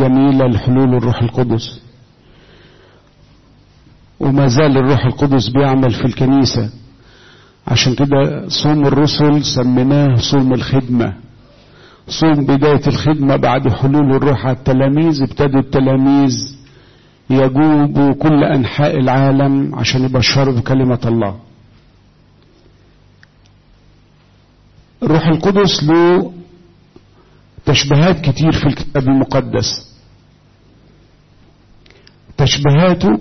الجميلة لحلول الروح القدس وما زال الروح القدس بيعمل في الكنيسة عشان كده صوم الرسل سميناه صوم الخدمة صوم بداية الخدمة بعد حلول الروح على التلاميذ ابتدوا التلاميذ يجوبوا كل أنحاء العالم عشان يبشروا بكلمة الله الروح القدس له تشبيهات كتير في الكتاب المقدس تشبيهاته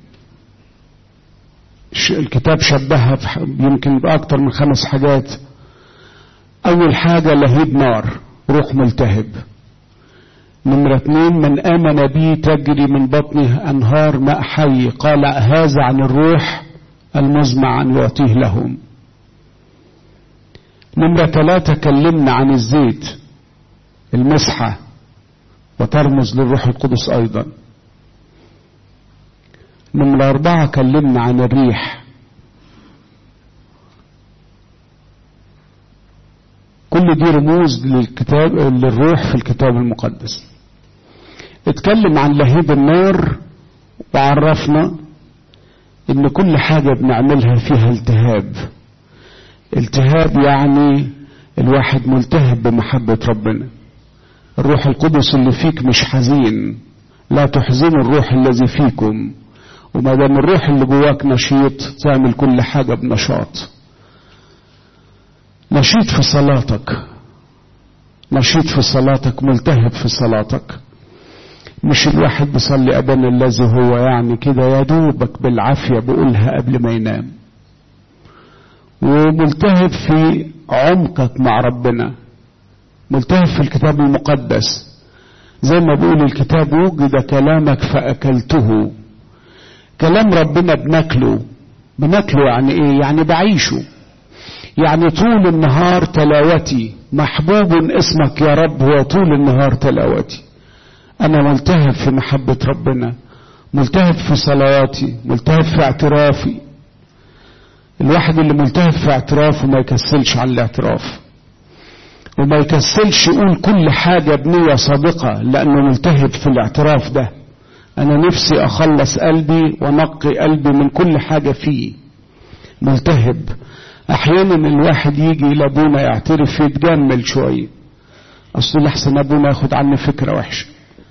الكتاب شبهها يمكن بأكتر من خمس حاجات أول حاجة لهيب نار روح ملتهب نمرة اتنين من آمن بي تجري من بطنه أنهار ماء حي قال هذا عن الروح المزمع أن يعطيه لهم نمرة ثلاثة كلمنا عن الزيت المسحة وترمز للروح القدس أيضا نمرة أربعة كلمنا عن الريح كل دي رموز للكتاب للروح في الكتاب المقدس اتكلم عن لهيب النار وعرفنا ان كل حاجة بنعملها فيها التهاب التهاب يعني الواحد ملتهب بمحبة ربنا الروح القدس اللي فيك مش حزين لا تحزنوا الروح الذي فيكم وما دام الروح اللي جواك نشيط تعمل كل حاجة بنشاط نشيط في صلاتك نشيط في صلاتك ملتهب في صلاتك مش الواحد بيصلي أبانا الذي هو يعني كده يا دوبك بالعافية بقولها قبل ما ينام وملتهب في عمقك مع ربنا ملتهب في الكتاب المقدس زي ما بيقول الكتاب وجد كلامك فأكلته كلام ربنا بناكله بناكله يعني ايه يعني بعيشه يعني طول النهار تلاوتي محبوب اسمك يا رب هو طول النهار تلاوتي انا ملتهب في محبة ربنا ملتهب في صلواتي ملتهب في اعترافي الواحد اللي ملتهب في اعترافه ما يكسلش عن الاعتراف وما يكسلش يقول كل حاجة بنية صادقة لأنه ملتهب في الاعتراف ده أنا نفسي أخلص قلبي ونقي قلبي من كل حاجة فيه ملتهب أحيانا الواحد يجي لأبونا يعترف يتجمل شوية أصل لحسن أبونا ياخد عني فكرة وحشة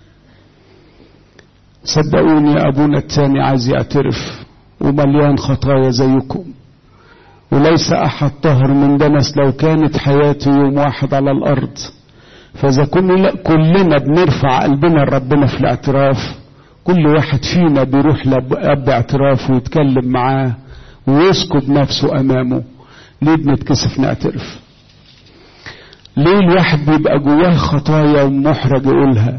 صدقوني يا أبونا التاني عايز يعترف ومليان خطايا زيكم وليس أحد طهر من دنس لو كانت حياتي يوم واحد على الأرض فإذا كلنا بنرفع قلبنا لربنا في الاعتراف كل واحد فينا بيروح لأب اعتراف ويتكلم معاه ويسكب نفسه أمامه ليه بنتكسف نعترف ليه الواحد بيبقى جواه خطايا ومحرج يقولها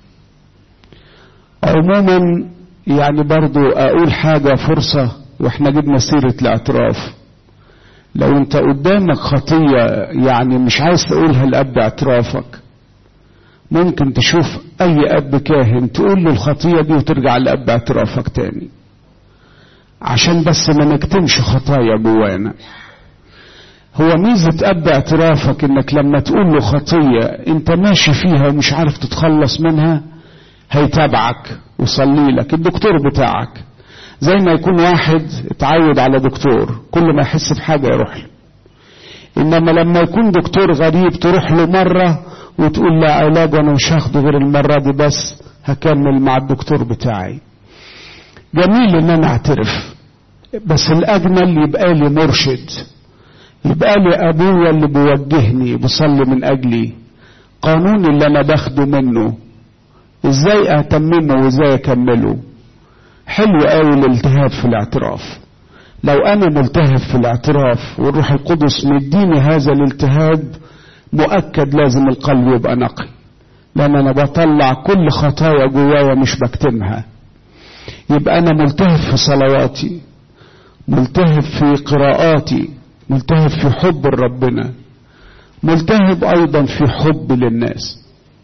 عموما يعني برضو أقول حاجة فرصة واحنا جبنا سيرة الاعتراف لو انت قدامك خطية يعني مش عايز تقولها لأب اعترافك ممكن تشوف اي اب كاهن تقول له الخطية دي وترجع لأب اعترافك تاني عشان بس ما نكتمش خطايا جوانا هو ميزة اب اعترافك انك لما تقول له خطية انت ماشي فيها ومش عارف تتخلص منها هيتابعك ويصلي لك الدكتور بتاعك زي ما يكون واحد اتعود على دكتور كل ما يحس بحاجة يروح له انما لما يكون دكتور غريب تروح له مرة وتقول لا علاج وانا مش هاخده غير المرة دي بس هكمل مع الدكتور بتاعي جميل ان انا اعترف بس الاجمل يبقى لي مرشد يبقى لي ابويا اللي بيوجهني بيصلي من اجلي قانون اللي انا باخده منه ازاي اتممه وازاي اكمله حلو قوي الالتهاب في الاعتراف لو انا ملتهب في الاعتراف والروح القدس مديني هذا الالتهاب مؤكد لازم القلب يبقى نقي لان انا بطلع كل خطايا جوايا مش بكتمها يبقى انا ملتهب في صلواتي ملتهب في قراءاتي ملتهب في حب ربنا ملتهب ايضا في حب للناس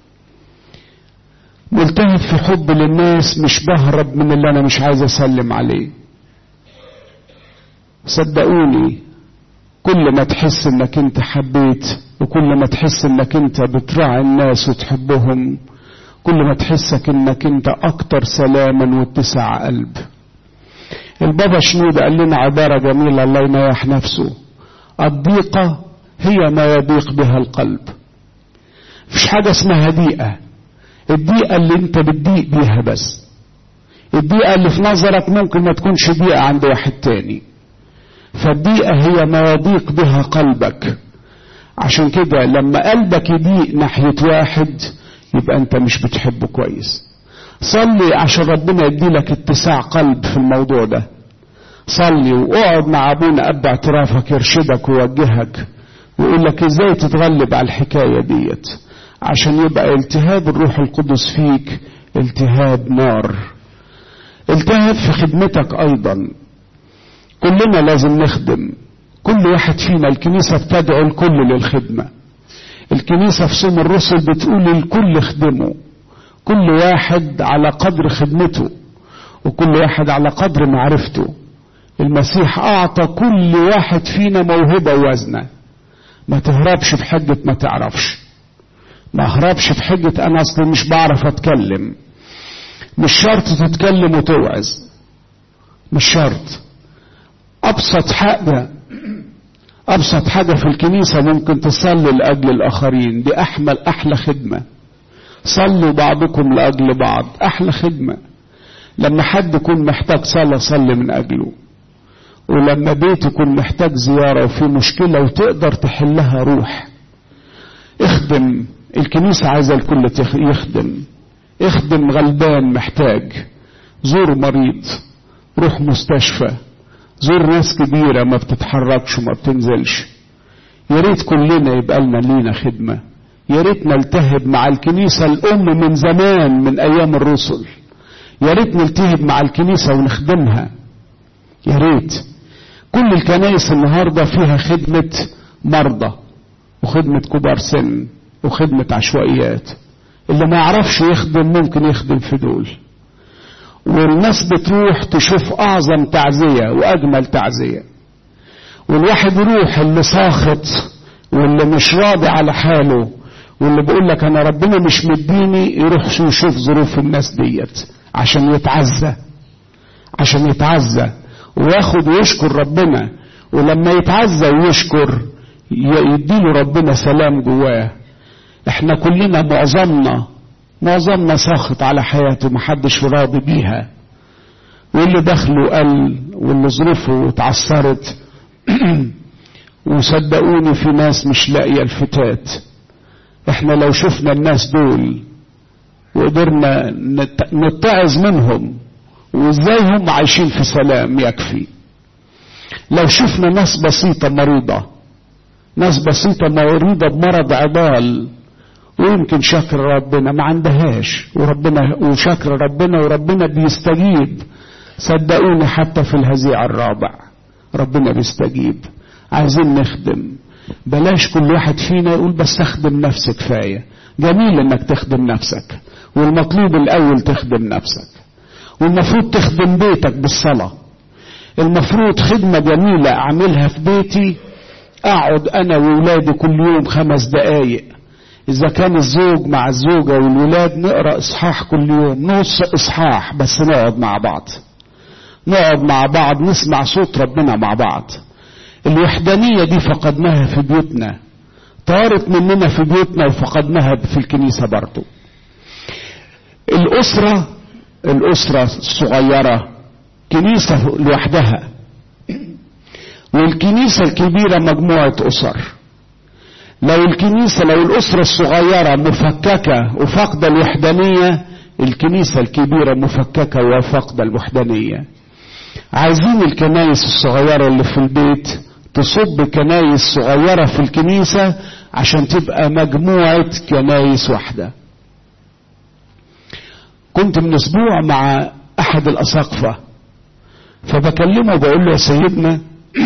ملتهب في حب للناس مش بهرب من اللي انا مش عايز اسلم عليه صدقوني كل ما تحس انك انت حبيت وكل ما تحس انك انت بتراعي الناس وتحبهم كل ما تحسك انك انت اكتر سلاما واتساع قلب البابا شنود قال لنا عبارة جميلة الله ينيح نفسه الضيقة هي ما يضيق بها القلب مفيش حاجة اسمها ضيقة الضيقة اللي انت بتضيق بيها بس الضيقة اللي في نظرك ممكن ما تكونش ضيقة عند واحد تاني فالضيقة هي ما يضيق بها قلبك عشان كده لما قلبك يضيق ناحية واحد يبقى انت مش بتحبه كويس صلي عشان ربنا يديلك اتساع قلب في الموضوع ده صلي واقعد مع ابونا اب اعترافك يرشدك ويوجهك ويقول لك ازاي تتغلب على الحكايه ديت عشان يبقى التهاب الروح القدس فيك التهاب نار التهاب في خدمتك ايضا كلنا لازم نخدم كل واحد فينا الكنيسة بتدعو الكل للخدمة الكنيسة في صوم الرسل بتقول الكل خدمه كل واحد على قدر خدمته وكل واحد على قدر معرفته المسيح أعطى كل واحد فينا موهبة وزنة ما تهربش في حجة ما تعرفش ما اهربش في حجة أنا أصلي مش بعرف أتكلم مش شرط تتكلم وتوعظ مش شرط أبسط حاجة أبسط حاجة في الكنيسة ممكن تصلي لأجل الآخرين دي أحمل أحلى خدمة صلوا بعضكم لأجل بعض أحلى خدمة لما حد يكون محتاج صلاة صلي من أجله ولما بيت يكون محتاج زيارة وفي مشكلة وتقدر تحلها روح اخدم الكنيسة عايزة الكل يخدم اخدم غلبان محتاج زور مريض روح مستشفى زور ناس كبيرة ما بتتحركش وما بتنزلش يا ريت كلنا يبقى لنا لينا خدمة يا ريت نلتهب مع الكنيسة الأم من زمان من أيام الرسل يا ريت نلتهب مع الكنيسة ونخدمها يا ريت كل الكنائس النهاردة فيها خدمة مرضى وخدمة كبار سن وخدمة عشوائيات اللي ما يعرفش يخدم ممكن يخدم في دول والناس بتروح تشوف أعظم تعزية وأجمل تعزية والواحد يروح اللي ساخط واللي مش راضي على حاله واللي بيقول لك أنا ربنا مش مديني يروح يشوف ظروف الناس ديت عشان يتعزى عشان يتعزى وياخد ويشكر ربنا ولما يتعزى ويشكر يديله ربنا سلام جواه احنا كلنا معظمنا معظمنا ساخط على حياته محدش راضي بيها واللي دخله قل واللي ظروفه اتعثرت وصدقوني في ناس مش لاقيه الفتات احنا لو شفنا الناس دول وقدرنا نتعظ منهم وازاي هم عايشين في سلام يكفي لو شفنا ناس بسيطة مريضة ناس بسيطة مريضة بمرض عضال ويمكن شكر ربنا ما عندهاش وربنا وشكر ربنا وربنا بيستجيب صدقوني حتى في الهزيع الرابع ربنا بيستجيب عايزين نخدم بلاش كل واحد فينا يقول بس اخدم نفسي كفاية جميل انك تخدم نفسك والمطلوب الاول تخدم نفسك والمفروض تخدم بيتك بالصلاة المفروض خدمة جميلة اعملها في بيتي اقعد انا وولادي كل يوم خمس دقايق إذا كان الزوج مع الزوجة والولاد نقرأ إصحاح كل يوم نص إصحاح بس نقعد مع بعض نقعد مع بعض نسمع صوت ربنا مع بعض الوحدانية دي فقدناها في بيوتنا طارت مننا في بيوتنا وفقدناها في الكنيسة برضو الأسرة الأسرة الصغيرة كنيسة لوحدها والكنيسة الكبيرة مجموعة أسر لو الكنيسة لو الأسرة الصغيرة مفككة وفاقدة الوحدانية الكنيسة الكبيرة مفككة وفاقدة الوحدانية عايزين الكنايس الصغيرة اللي في البيت تصب كنايس صغيرة في الكنيسة عشان تبقى مجموعة كنايس واحدة كنت من اسبوع مع احد الاساقفة فبكلمه بقول له يا سيدنا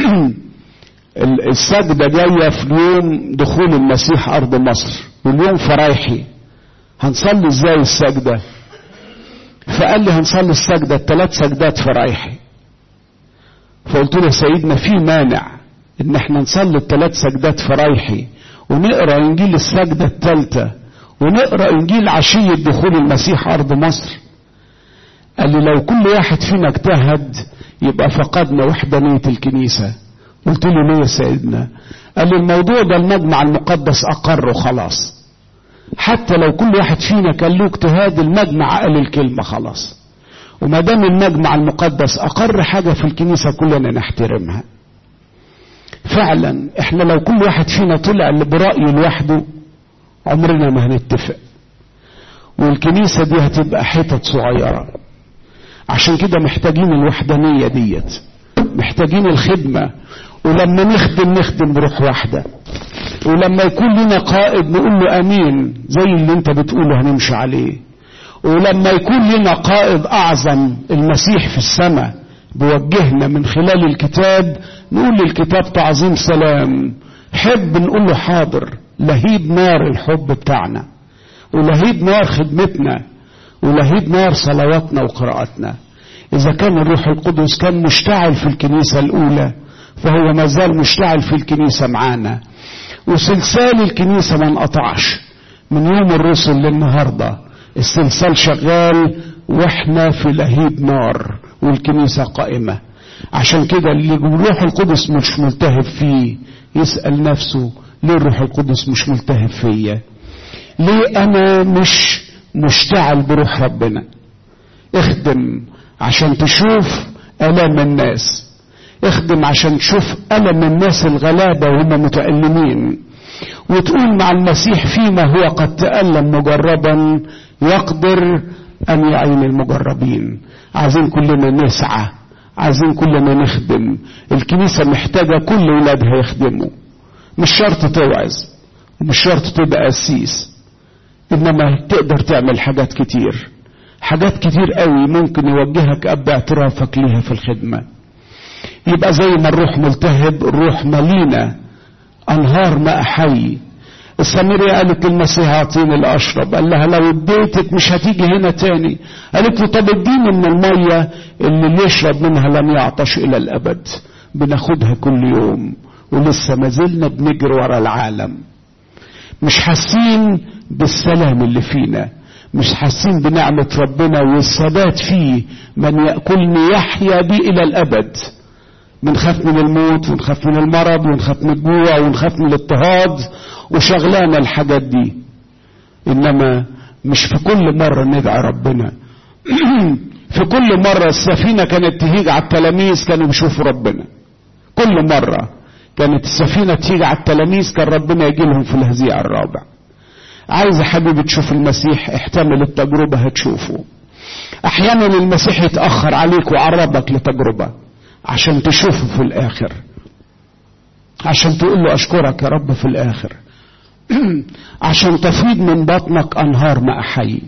السجدة جاية في يوم دخول المسيح أرض مصر واليوم فرايحي هنصلي ازاي السجدة فقال لي هنصلي السجدة الثلاث سجدات فرايحي فقلت له سيدنا في مانع ان احنا نصلي الثلاث سجدات فرايحي ونقرا انجيل السجدة الثالثة ونقرا انجيل عشيه دخول المسيح ارض مصر قال لي لو كل واحد فينا اجتهد يبقى فقدنا وحدانيه الكنيسه قلت له ليه يا سيدنا قال لي الموضوع ده المجمع المقدس اقره خلاص حتى لو كل واحد فينا كان له اجتهاد المجمع قال الكلمه خلاص وما دام المجمع المقدس اقر حاجه في الكنيسه كلنا نحترمها فعلا احنا لو كل واحد فينا طلع برايه لوحده عمرنا ما هنتفق والكنيسه دي هتبقى حتت صغيره عشان كده محتاجين الوحدانيه ديت محتاجين الخدمه ولما نخدم نخدم بروح واحده ولما يكون لنا قائد نقول له امين زي اللي انت بتقوله هنمشي عليه ولما يكون لنا قائد اعظم المسيح في السماء بيوجهنا من خلال الكتاب نقول للكتاب تعظيم سلام حب نقول له حاضر لهيب نار الحب بتاعنا ولهيب نار خدمتنا ولهيب نار صلواتنا وقراءتنا اذا كان الروح القدس كان مشتعل في الكنيسه الاولى فهو ما زال مشتعل في الكنيسه معانا وسلسال الكنيسه ما انقطعش من يوم الرسل للنهارده السلسال شغال واحنا في لهيب نار والكنيسه قائمه عشان كده اللي الروح القدس مش ملتهب فيه يسال نفسه ليه الروح القدس مش ملتهب فيا ليه انا مش مشتعل بروح ربنا اخدم عشان تشوف الام الناس اخدم عشان تشوف الم الناس الغلابه وهم متالمين وتقول مع المسيح فيما هو قد تالم مجربا يقدر ان يعين المجربين عايزين كلنا نسعى عايزين كلنا نخدم الكنيسه محتاجه كل ولادها يخدموا مش شرط توعظ ومش شرط تبقى قسيس انما تقدر تعمل حاجات كتير حاجات كتير قوي ممكن يوجهك اب اعترافك ليها في الخدمه يبقى زي ما الروح ملتهب الروح ملينا انهار ماء حي السامرية قالت للمسيح اعطيني الاشرب قال لها لو اديتك مش هتيجي هنا تاني قالت له طب اديني من المية اللي اللي يشرب منها لم يعطش الى الابد بناخدها كل يوم ولسه ما زلنا بنجري ورا العالم مش حاسين بالسلام اللي فينا مش حاسين بنعمة ربنا والثبات فيه من يأكلني يحيا بي إلى الأبد بنخاف من الموت ونخاف من المرض ونخاف من الجوع ونخاف من الاضطهاد وشغلانة الحاجات دي إنما مش في كل مرة ندعي ربنا في كل مرة السفينة كانت تهيج على التلاميذ كانوا بيشوفوا ربنا كل مرة كانت السفينة تيجي على التلاميذ كان ربنا يجي لهم في الهزيع الرابع عايز يا حبيبي تشوف المسيح احتمل التجربة هتشوفه احيانا المسيح يتأخر عليك ويعرضك لتجربة عشان تشوفه في الاخر عشان تقول له اشكرك يا رب في الاخر عشان تفيض من بطنك انهار ماء حي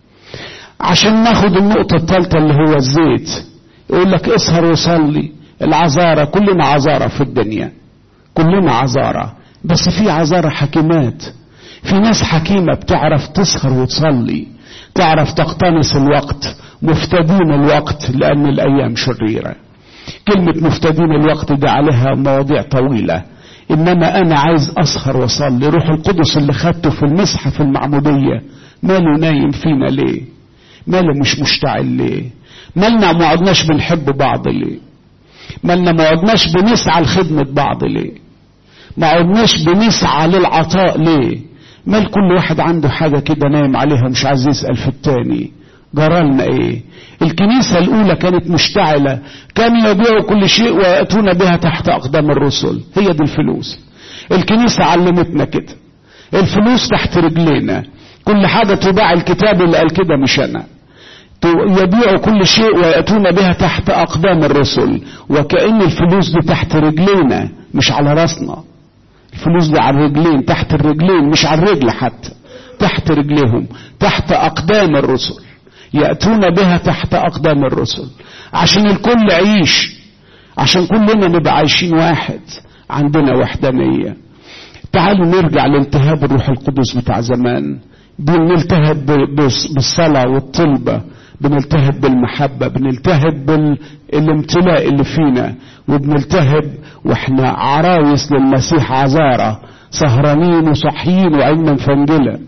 عشان ناخد النقطة الثالثة اللي هو الزيت يقول لك اسهر وصلي العذارة كلنا عذارة في الدنيا كلنا عذارة بس في عذارة حكيمات في ناس حكيمة بتعرف تسهر وتصلي تعرف تقتنص الوقت مفتدين الوقت لأن الأيام شريرة كلمة مفتدين الوقت دي عليها مواضيع طويلة إنما أنا عايز أسهر وأصلي روح القدس اللي خدته في المسحة في المعمودية ماله نايم فينا ليه ماله مش مشتعل ليه مالنا ما عدناش بنحب بعض ليه مالنا ما عدناش بنسعى لخدمة بعض ليه ما عدناش بنسعى للعطاء ليه مال كل واحد عنده حاجة كده نايم عليها مش عايز يسأل في التاني جرالنا ايه الكنيسة الاولى كانت مشتعلة كانوا يبيعوا كل شيء ويأتون بها تحت اقدام الرسل هي دي الفلوس الكنيسة علمتنا كده الفلوس تحت رجلينا كل حاجة تباع الكتاب اللي قال كده مش انا يبيعوا كل شيء ويأتون بها تحت أقدام الرسل وكأن الفلوس دي تحت رجلينا مش على راسنا الفلوس دي على الرجلين تحت الرجلين مش على الرجل حتى تحت رجليهم تحت أقدام الرسل يأتون بها تحت أقدام الرسل عشان الكل عيش عشان كلنا نبقى عايشين واحد عندنا وحدانية تعالوا نرجع لالتهاب الروح القدس بتاع زمان بنلتهب بالصلاة والطلبة بنلتهب بالمحبة بنلتهب بالامتلاء اللي فينا وبنلتهب واحنا عرايس للمسيح عذارة سهرانين وصحيين وعيننا مفنجلة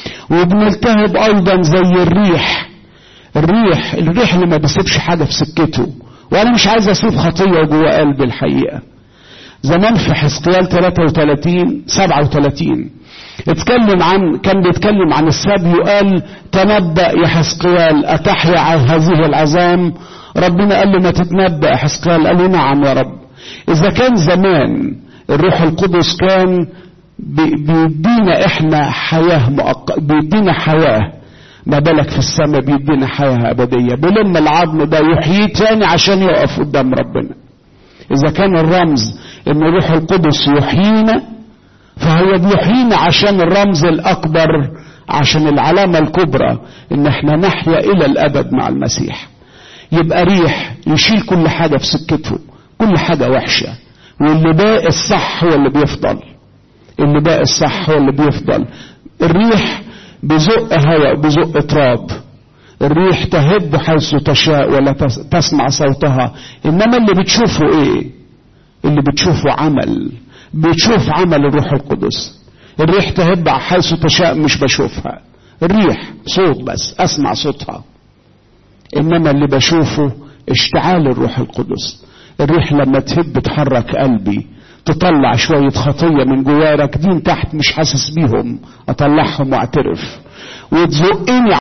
وبنلتهب ايضا زي الريح الريح الريح اللي ما بيسيبش حاجه في سكته وانا مش عايز اسيب خطيه جوه قلبي الحقيقه زمان في حزقيال 33 37 اتكلم عن كان بيتكلم عن السبي وقال تنبأ يا حزقيال أتحيا هذه العظام ربنا قال له ما تتنبأ يا حزقيال قال له نعم يا رب إذا كان زمان الروح القدس كان بيدينا احنا حياة مؤق... بيدينا حياة ما بالك في السماء بيدينا حياة أبدية بلما العظم ده يحييه تاني عشان يقف قدام ربنا إذا كان الرمز إن الروح القدس يحيينا فهو بيحيينا عشان الرمز الأكبر عشان العلامة الكبرى إن احنا نحيا إلى الأبد مع المسيح يبقى ريح يشيل كل حاجة في سكته كل حاجة وحشة واللي باقي الصح هو اللي بيفضل اللي باقي الصح هو اللي بيفضل الريح بزق هواء بزق تراب الريح تهب حيث تشاء ولا تسمع صوتها انما اللي بتشوفه ايه اللي بتشوفه عمل بتشوف عمل الروح القدس الريح تهب حيث تشاء مش بشوفها الريح صوت بس اسمع صوتها انما اللي بشوفه اشتعال الروح القدس الريح لما تهب تحرك قلبي تطلع شوية خطية من جوايا راكدين تحت مش حاسس بيهم اطلعهم واعترف وتزقني